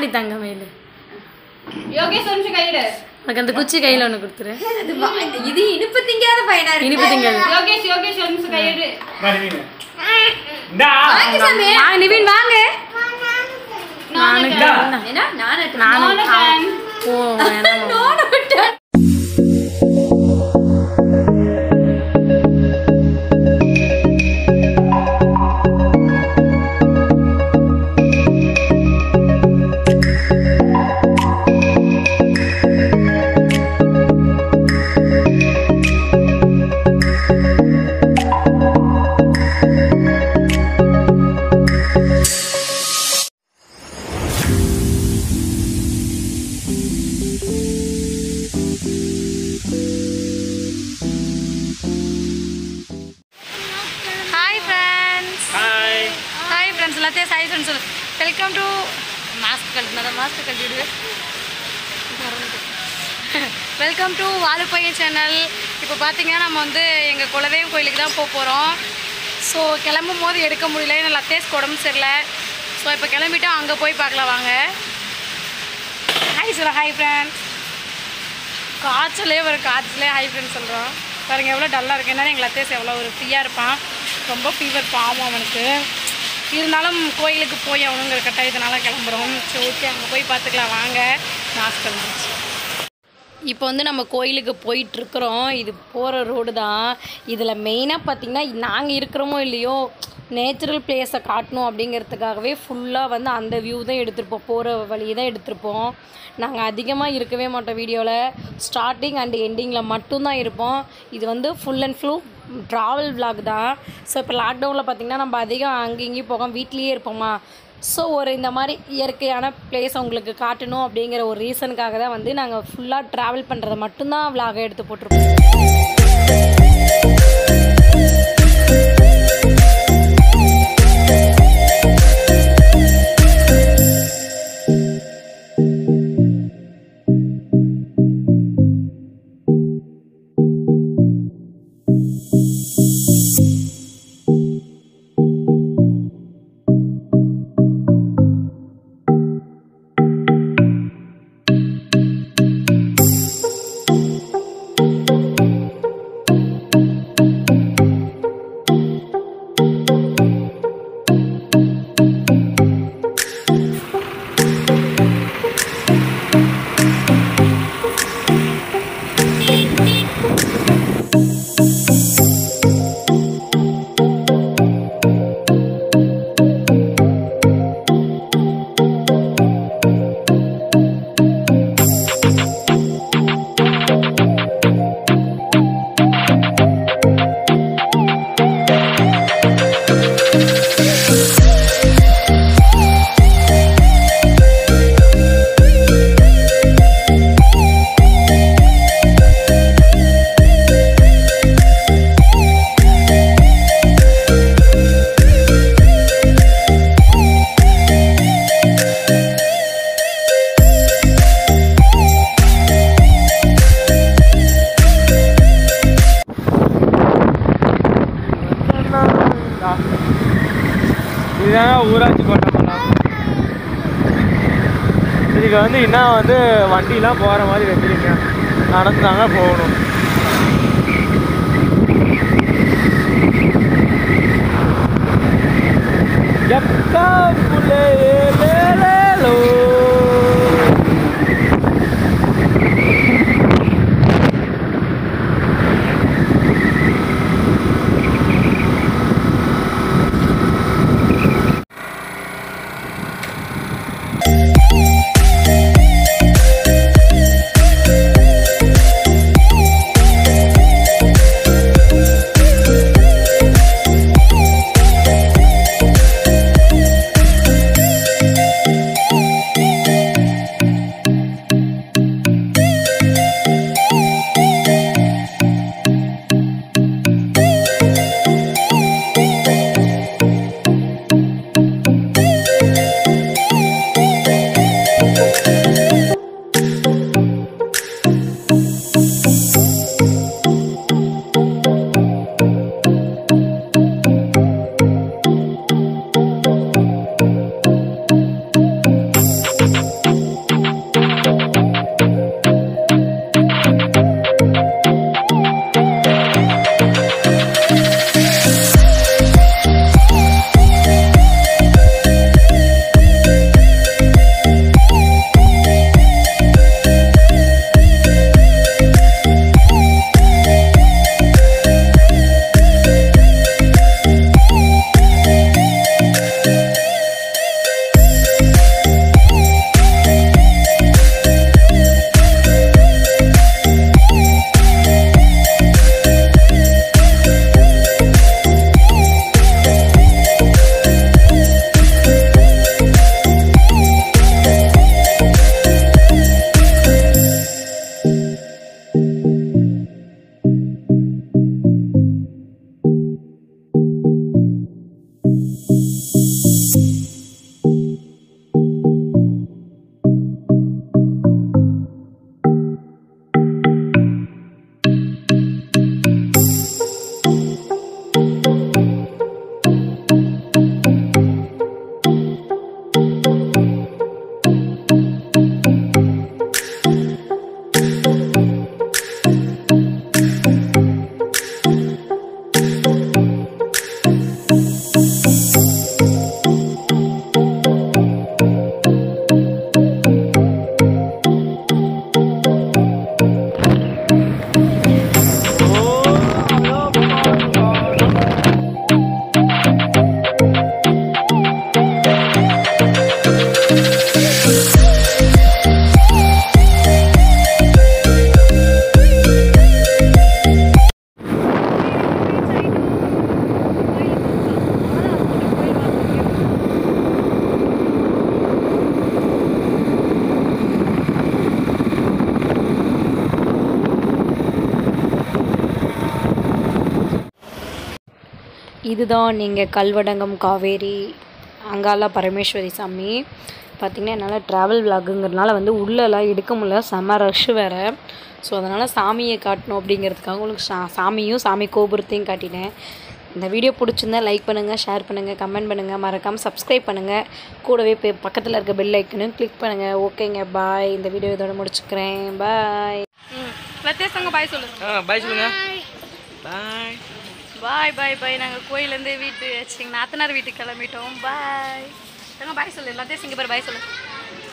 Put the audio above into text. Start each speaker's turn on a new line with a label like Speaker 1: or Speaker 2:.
Speaker 1: வாடி தங்க மயில்
Speaker 2: யோகேஷ் ஒரு நிமிஷம் கையிடு
Speaker 1: உனக்கு அந்த குச்சி கையில் ஒன்று கொடுத்துரு
Speaker 3: அது வா- இது இனிப்பு திங்காத பையனா இருக்கு
Speaker 1: இனிப்பு திங்காது
Speaker 2: யோகேஷ் யோகேஷ் ஒரு நிமிஷம் கையிடு
Speaker 3: வாங்க சாமி
Speaker 1: ஆ நிவின் வாங்க நானு
Speaker 3: என்ன நானு
Speaker 1: நானும்
Speaker 2: நானு
Speaker 1: ஓ வேணாம்
Speaker 3: நானு விட்டேன்
Speaker 1: hi friends
Speaker 4: hi
Speaker 1: hi friends எல்லாத்தையும் ஹாய் ஃப்ரெண்ட்ஸ் சொல்லு வெல்கம் டு மாஸ்க் கழட்டினா மாஸ்க் கழட்டிடுவேன் வெல்கம் டு வாலுப்பையன் சேனல் இப்போ பார்த்தீங்கன்னா நம்ம வந்து எங்கள் குலதெய்வம் கோயிலுக்கு தான் போக போகிறோம் ஸோ கிளம்பும் போது எடுக்க முடியல ஏன்னா லத்தேஸ்க்கு உடம்பு சரியில்லை ஸோ இப்போ கிளம்பிட்டோம் அங்கே போய் பார்க்கலாம் வாங்க ஹாய் சொல்ல ஹாய் ஃப்ரெண்ட்ஸ் காய்ச்சலே ஒரு காய்ச்சலே ஹை ஃப்ரெண்ட்ஸ் சொல்கிறோம் பாருங்க எவ்வளோ டல்லாக இருக்கு என்னன்னா எங்கள் லத்தேஸ் எவ்வளோ ஒரு ஃப்ரீயாக இருப்பான் ரொம்ப ஃபீவர் பாவம் அவனுக்கு இருந்தாலும் கோயிலுக்கு போய் அவனுங்கிற கட்டாயத்தினால கிளம்புறோம் சரி ஓகே அங்கே போய் பார்த்துக்கலாம் வாங்க மாஸ்க் வந்துருச்சு இப்போ வந்து நம்ம கோயிலுக்கு போயிட்டுருக்குறோம் இது போகிற ரோடு தான் இதில் மெயினாக பார்த்திங்கன்னா நாங்கள் இருக்கிறோமோ இல்லையோ நேச்சுரல் பிளேஸை காட்டணும் அப்படிங்கிறதுக்காகவே ஃபுல்லாக வந்து அந்த வியூ தான் எடுத்திருப்போம் போகிற வழி தான் எடுத்திருப்போம் நாங்கள் அதிகமாக இருக்கவே மாட்டோம் வீடியோவில் ஸ்டார்டிங் அண்ட் எண்டிங்கில் மட்டும்தான் இருப்போம் இது வந்து full and full travel vlog தான் ஸோ இப்போ லாக்டவுனில் பார்த்திங்கன்னா நம்ம அதிகம் அங்கேயும் இங்கேயும் போகாம வீட்லேயே இருப்போமா ஸோ ஒரு இந்த மாதிரி இயற்கையான பிளேஸ் உங்களுக்கு காட்டணும் அப்படிங்கிற ஒரு ரீசனுக்காக தான் வந்து நாங்கள் ஃபுல்லாக ட்ராவல் பண்ணுறதை மட்டும்தான் vlog எடுத்து போட்டிருப்போம்
Speaker 4: இதுதாங்க ஊராட்சி கோட்டை மரம் இதுக்கு வந்து இன்னும் வந்து வண்டிலாம் போகிற மாதிரி வச்சிருக்கேன் நடந்து தாங்க போகணும் எப்பா புள்ளே லேலேலோ.
Speaker 1: இதுதான் நீங்கள் கல்வடங்கம் காவேரி அங்காள பரமேஸ்வரி சாமி பார்த்திங்கன்னா என்னால் ட்ராவல் விலாகுங்கிறதுனால வந்து உள்ளெல்லாம் எடுக்க முடியல செம்ம ரஷ்ஷு வேறு ஸோ அதனால் சாமியை காட்டணும் அப்படிங்கிறதுக்காக உங்களுக்கு சா சாமியும் சாமி கோபுரத்தையும் காட்டினேன் இந்த வீடியோ பிடிச்சிருந்தா லைக் பண்ணுங்கள் ஷேர் பண்ணுங்கள் கமெண்ட் பண்ணுங்கள் மறக்காமல் சப்ஸ்கிரைப் பண்ணுங்கள் கூடவே போய் பக்கத்தில் இருக்க பெல் ஐக்கனையும் கிளிக் பண்ணுங்கள் ஓகேங்க பாய் இந்த வீடியோ இதோட முடிச்சுக்கிறேன் பாய் ம் லத்தேசங்க பாய் சொல்லு
Speaker 4: ஆ பாய் சொல்லுங்க பாய்
Speaker 1: பாய் பாய் பாய் நாங்கள் கோயிலேருந்து வீட்டு எங்கள் நாத்தனார் வீட்டுக்கு கிளம்பிட்டோம் பாய் எங்க பாய் சொல்லு எல்லாத்தையும் சிங்க பேர் பாய் சொல்லு